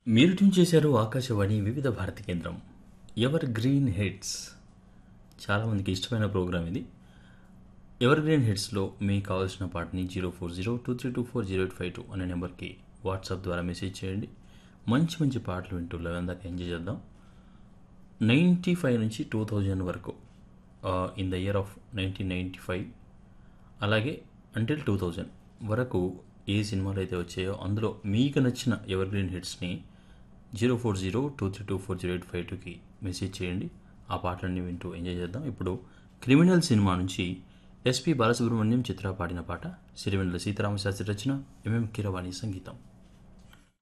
మీరు ట్యూన్ చేశారు ఆకాశవాణి వివిధ భారతి కేంద్రం ఎవర్ గ్రీన్ హిట్స్ చాలామందికి ఇష్టమైన ప్రోగ్రాం ఇది ఎవర్ గ్రీన్ హిట్స్లో మీకు కావాల్సిన పాటని zero four zero two three two four zero eight five two అనే నెంబర్కి వాట్సాప్ ద్వారా మెసేజ్ చేయండి మంచి మంచి పాటలు వింటూ లెవెన్ దాకా ఎంజాయ్ చేద్దాం నైంటీ ఫైవ్ నుంచి టూ థౌజండ్ వరకు in the year of nineteen ninety five అలాగే అంటిల్ టూ థౌజండ్ వరకు ఏ సినిమాలు అయితే వచ్చాయో అందులో మీకు నచ్చిన ఎవర్ గ్రీన్ హిట్స్ని zero four zero two three two four zero eight five టూకి మెసేజ్ చేయండి ఆ పాటలన్నీ వింటూ ఎంజాయ్ చేద్దాం ఇప్పుడు క్రిమినల్ సినిమా నుంచి ఎస్పి బాలసుబ్రహ్మణ్యం చిత్ర పాడిన పాట సిరివెన్నెల సీతారామశాస్త్రి రచన ఎంఎం కీరవాణి సంగీతం